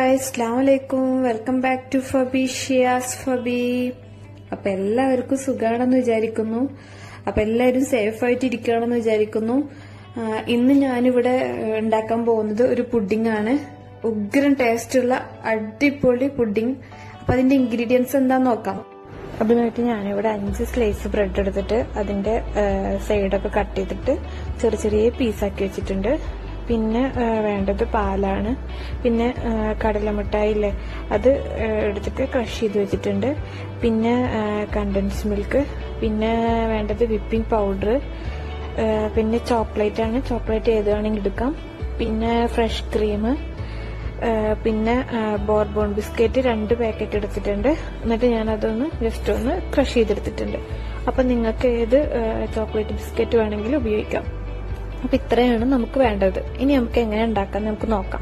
guys അസ്ലാം വലൈക്കും welcome back to Fabi Shiyas Fabi അപ്പൊ എല്ലാവർക്കും സുഖാണെന്ന് വിചാരിക്കുന്നു അപ്പൊ എല്ലാവരും സേഫ് ആയിട്ട് ഇരിക്കുകയാണെന്ന് വിചാരിക്കുന്നു ആ, ഇന്ന് ഞാനിവിടെ ഏഹ്, ഉണ്ടാക്കാൻ പോകുന്നത് ഒരു പുഡിംഗ് ആണ് ഉഗ്രൻ ടേസ്റ്റ് ഉള്ള അടിപൊളി പുഡിംഗ് അപ്പൊ അതിന്റെ ഇൻഗ്രീഡിയൻസ് എന്താന്ന് നോക്കാം അതിനായിട്ട് ഞാനിവിടെ അഞ്ച് സ്ലൈസ് ബ്രെഡ് എടുത്തിട്ട് അതിന്റെ സൈഡൊക്കെ കട്ട് ചെയ്തിട്ട് ചെറിയ ചെറിയ പീസാക്കി വെച്ചിട്ടുണ്ട് പിന്നെ ആ, വേണ്ടത് പാലാണ് പിന്നെ ആ, കടലമിഠായില്ലേ അത് ആ, എടുത്തിട്ട് ക്രഷ് ചെയ്ത് വെച്ചിട്ടുണ്ട് പിന്നെ കണ്ടൻസ് മിൽക്ക് പിന്നെ വേണ്ടത് വിപ്പിംഗ് പൗഡർ പിന്നെ ചോക്ലേറ്റ് ആണ് ചോക്ലേറ്റ് ഏത് വേണമെങ്കിൽ എടുക്കാം പിന്നെ ഫ്രഷ് ക്രീം പിന്നെ ബോർബോൺ ബിസ്ക്കറ്റ് രണ്ട് പാക്കറ്റ് എടുത്തിട്ടുണ്ട് എന്നിട്ട് ഞാൻ അതൊന്ന് ജസ്റ്റ് ഒന്ന് ക്രഷ് ചെയ്തെടുത്തിട്ടുണ്ട് അപ്പൊ നിങ്ങൾക്ക് ഏത് ചോക്ലേറ്റ് ബിസ്ക്കറ്റ് വേണമെങ്കിലും ഉപയോഗിക്കാം അപ്പൊ ഇത്രയാണ് നമുക്ക് വേണ്ടത് ഇനി നമുക്ക് എങ്ങനെ ഉണ്ടാക്കാം നമുക്ക് നോക്കാം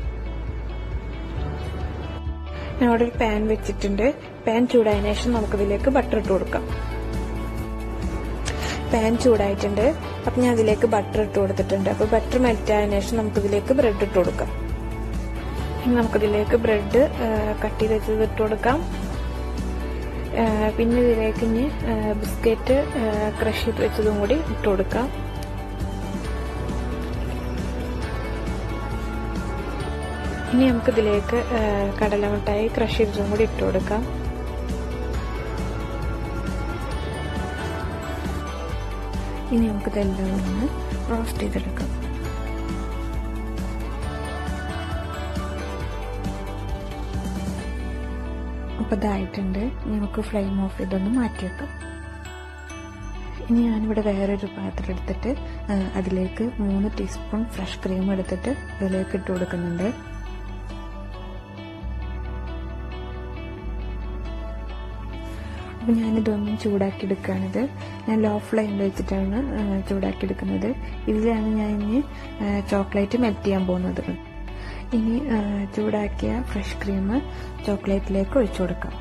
ഞാൻ അവിടെ ഒരു പാൻ വെച്ചിട്ടുണ്ട് പാൻ ചൂടായതിനു ശേഷം നമുക്കിതിലേക്ക് ബട്ടർ ഇട്ട് കൊടുക്കാം പാൻ ചൂടായിട്ടുണ്ട് അപ്പൊ ഞാൻ അതിലേക്ക് ബട്ടർ ഇട്ട് കൊടുത്തിട്ടുണ്ട് അപ്പൊ ബട്ടർ മെൽറ്റ് ആയതിനു ശേഷം നമുക്കിതിലേക്ക് ബ്രെഡ് ഇട്ട് കൊടുക്കാം ഇനി നമുക്കിതിലേക്ക് ബ്രെഡ് കട്ട് ചെയ്ത് വെച്ചത് ഇട്ട് കൊടുക്കാം ആ, പിന്നെ ഇതിലേക്ക് ഇനി ബിസ്ക്കറ്റ് ക്രഷ് ചെയ്ത് വെച്ചതും കൂടി ഇട്ട് കൊടുക്കാം ഇനി നമുക്കിതിലേക്ക് ആ, കടലമിഠായി ക്രഷ് ചെയ്തതും കൂടി ഇട്ട് കൊടുക്കാം ഇനി നമുക്കിതെല്ലാം ഒന്ന് റോസ്റ്റ് ചെയ്തെടുക്കാം അപ്പോൾ ഇതായിട്ടുണ്ട് ഇനി നമുക്ക് ഫ്ലെയിം ഓഫ് ചെയ്തൊന്ന് മാറ്റി വെക്കാം ഇനി ഞാനിവിടെ വേറൊരു പാത്രം എടുത്തിട്ട് ആ, അതിലേക്ക് മൂന്ന് ടീസ്പൂൺ ഫ്രഷ് ക്രീം എടുത്തിട്ട് അതിലേക്ക് ഇട്ട് കൊടുക്കുന്നുണ്ട് അപ്പോൾ ഞാനിതൊന്നും ചൂടാക്കി എടുക്കുകയാണിത് ഞാൻ ലോ ഫ്ലെയിമിൽ വെച്ചിട്ടാണ് ആ, ചൂടാക്കി എടുക്കുന്നത് ഇതിലാണ് ഞാൻ ഇനി ചോക്ലേറ്റ് മെൽറ്റ് ചെയ്യാൻ പോകുന്നത് ഇനി ആ, ചൂടാക്കിയ ഫ്രഷ് ക്രീം ചോക്ലേറ്റിലേക്ക് ഒഴിച്ചു കൊടുക്കാം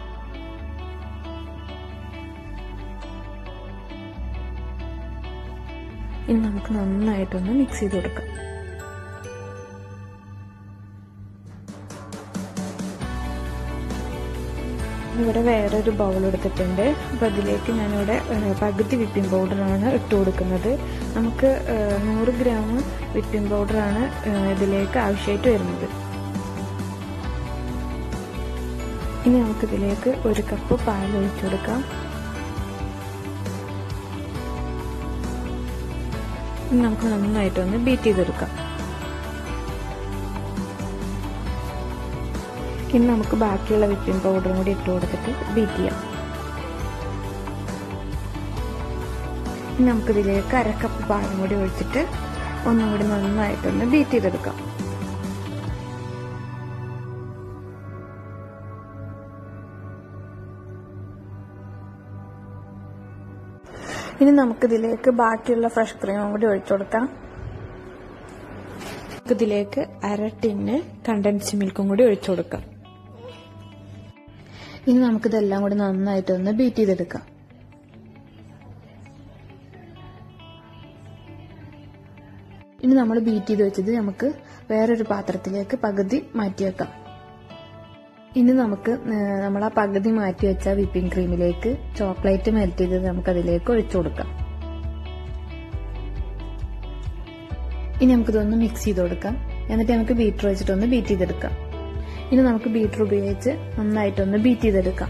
ഇനി നമുക്ക് നന്നായിട്ടൊന്ന് മിക്സ് ചെയ്ത് കൊടുക്കാം ഇവിടെ വേറൊരു ബൗൾ എടുത്തിട്ടുണ്ട് അപ്പൊ അതിലേക്ക് ഞാനിവിടെ ഏഹ്, പകുതി വിപ്പിംഗ് പൗഡറാണ് ഇട്ട് കൊടുക്കുന്നത് നമുക്ക് ഏഹ്, നൂറ് ഗ്രാം വിപ്പിംഗ് പൗഡറാണ് ഏഹ്, ഇതിലേക്ക് ആവശ്യമായിട്ട് വരുന്നത് ഇനി നമുക്കിതിലേക്ക് ഒരു കപ്പ് പാൽ ഒഴിച്ചു കൊടുക്കാം ഇനി നമുക്ക് നന്നായിട്ടൊന്ന് ബീറ്റ് ചെയ്തെടുക്കാം ഇനി നമുക്ക് ബാക്കിയുള്ള വിപ്പിംഗ് പൗഡറും കൂടി ഇട്ട് കൊടുത്തിട്ട് ബീറ്റ് ചെയ്യാം ഇനി നമുക്കിതിലേക്ക് അരക്കപ്പ് പാലും കൂടി ഒഴിച്ചിട്ട് ഒന്നും കൂടി നന്നായിട്ടൊന്ന് ബീറ്റ് ചെയ്തെടുക്കാം ഇനി നമുക്കിതിലേക്ക് ബാക്കിയുള്ള ഫ്രഷ് ക്രീമും കൂടി ഒഴിച്ചു കൊടുക്കാം ഇതിലേക്ക് അര ടിന്ന് കണ്ടൻസ് മിൽക്കും കൂടി ഒഴിച്ചു കൊടുക്കാം ഇനി നമുക്കിതെല്ലാം കൂടി നന്നായിട്ടൊന്ന് ബീറ്റ് ചെയ്തെടുക്കാം ഇനി നമ്മൾ ബീറ്റ് ചെയ്ത് വെച്ചത് നമുക്ക് വേറൊരു പാത്രത്തിലേക്ക് പകുതി മാറ്റി വെക്കാം ഇനി നമുക്ക് നമ്മൾ ആ പകുതി മാറ്റി വെച്ച വിപ്പിംഗ് ക്രീമിലേക്ക് ചോക്ലേറ്റ് മെൽറ്റ് ചെയ്തത് നമുക്ക് അതിലേക്ക് ഒഴിച്ചു കൊടുക്കാം ഇനി നമുക്കിതൊന്ന് മിക്സ് ചെയ്ത് കൊടുക്കാം എന്നിട്ട് നമുക്ക് ബീറ്റർ വെച്ചിട്ടൊന്ന് ബീറ്റ് ചെയ്തെടുക്കാം ഇനി നമുക്ക് ബീറ്റർ ഉപയോഗിച്ച് നന്നായിട്ടൊന്ന് ബീറ്റ് ചെയ്തെടുക്കാം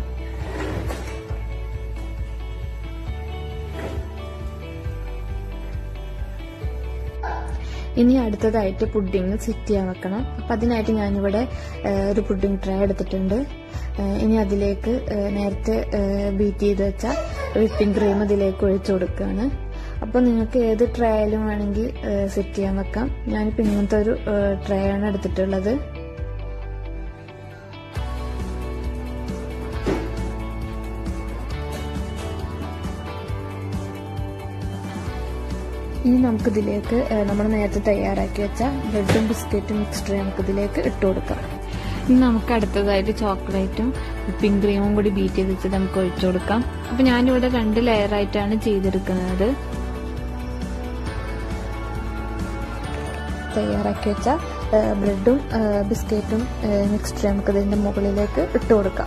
ഇനി അടുത്തതായിട്ട് പുഡിങ് സെറ്റ് ചെയ്യാൻ വെക്കണം അപ്പം അതിനായിട്ട് ഞാനിവിടെ ഏഹ്, ഒരു പുഡിങ് ട്രേ എടുത്തിട്ടുണ്ട് ഏഹ്, ഇനി അതിലേക്ക് ഏഹ്, നേരത്തെ ബീറ്റ് ചെയ്ത് വെച്ച വിപ്പിംഗ് ക്രീം ഇതിലേക്ക് ഒഴിച്ചു കൊടുക്കുകയാണ് അപ്പോൾ നിങ്ങൾക്ക് ഏത് ട്രേയിലും വേണമെങ്കിൽ സെറ്റ് ചെയ്യാൻ വെക്കാം ഞാനിപ്പോൾ ഇങ്ങനത്തെ ഒരു ട്രേ ആണ് എടുത്തിട്ടുള്ളത് ഇനി നമുക്കിതിലേക്ക് നമ്മൾ നേരത്തെ തയ്യാറാക്കി വെച്ച ബ്രെഡും ബിസ്ക്കറ്റും മിക്സ്ചർ നമുക്കിതിലേക്ക് ഇട്ട് കൊടുക്കാം ഇനി നമുക്ക് അടുത്തതായിട്ട് ചോക്ലേറ്റും വിപ്പിംഗ് ക്രീമും കൂടി ബീറ്റ് ചെയ്ത് വെച്ച് നമുക്ക് ഒഴിച്ചു കൊടുക്കാം അപ്പൊ ഞാനിവിടെ രണ്ട് ലെയർ ആയിട്ടാണ് ചെയ്തെടുക്കുന്നത് തയ്യാറാക്കി വെച്ച ബ്രെഡും ബിസ്ക്കറ്റും മിക്സ്ചർ നമുക്ക് ഇതിൻ്റെ മുകളിലേക്ക് ഇട്ട് കൊടുക്കാം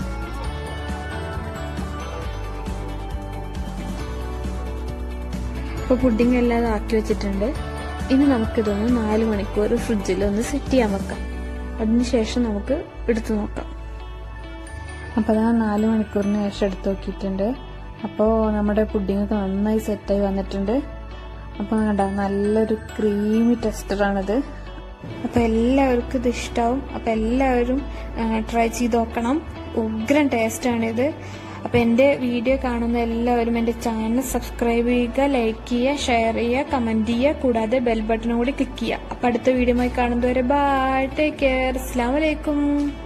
അപ്പോൾ പുഡിംഗ് എല്ലാം ആക്കി വെച്ചിട്ടുണ്ട് ഇനി നമുക്കിതൊന്ന് നാല് മണിക്കൂർ ഫ്രിഡ്ജിൽ ഒന്ന് സെറ്റ് ചെയ്യാൻ വെക്കാം അതിനുശേഷം നമുക്ക് എടുത്തു നോക്കാം അപ്പോൾ അതാ നാല് മണിക്കൂറിന് ശേഷം എടുത്ത് നോക്കിയിട്ടുണ്ട് അപ്പോൾ നമ്മുടെ പുഡിംഗ് ഒക്കെ നന്നായി സെറ്റായി വന്നിട്ടുണ്ട് അപ്പോൾ കണ്ട നല്ലൊരു ക്രീമി ടെസ്റ്ററാണിത് അപ്പോൾ എല്ലാവർക്കും ഇത് ഇഷ്ടാവും അപ്പോൾ എല്ലാവരും ട്രൈ ചെയ്ത് നോക്കണം ഉഗ്രൻ ടേസ്റ്റാണിത് അപ്പോൾ എൻ്റെ വീഡിയോ കാണുന്ന എല്ലാവരും എൻ്റെ ചാനൽ സബ്സ്ക്രൈബ് ചെയ്യുക ലൈക്ക് ചെയ്യുക ഷെയർ ചെയ്യുക കമൻറ്റ് ചെയ്യുക കൂടാതെ ബെൽ ബട്ടണും കൂടി ക്ലിക്ക് ചെയ്യുക അപ്പോൾ അടുത്ത വീഡിയോ കാണുന്നതുവരെ ബൈ ടേക്ക് കെയർ അസ്സാം വലൈക്കും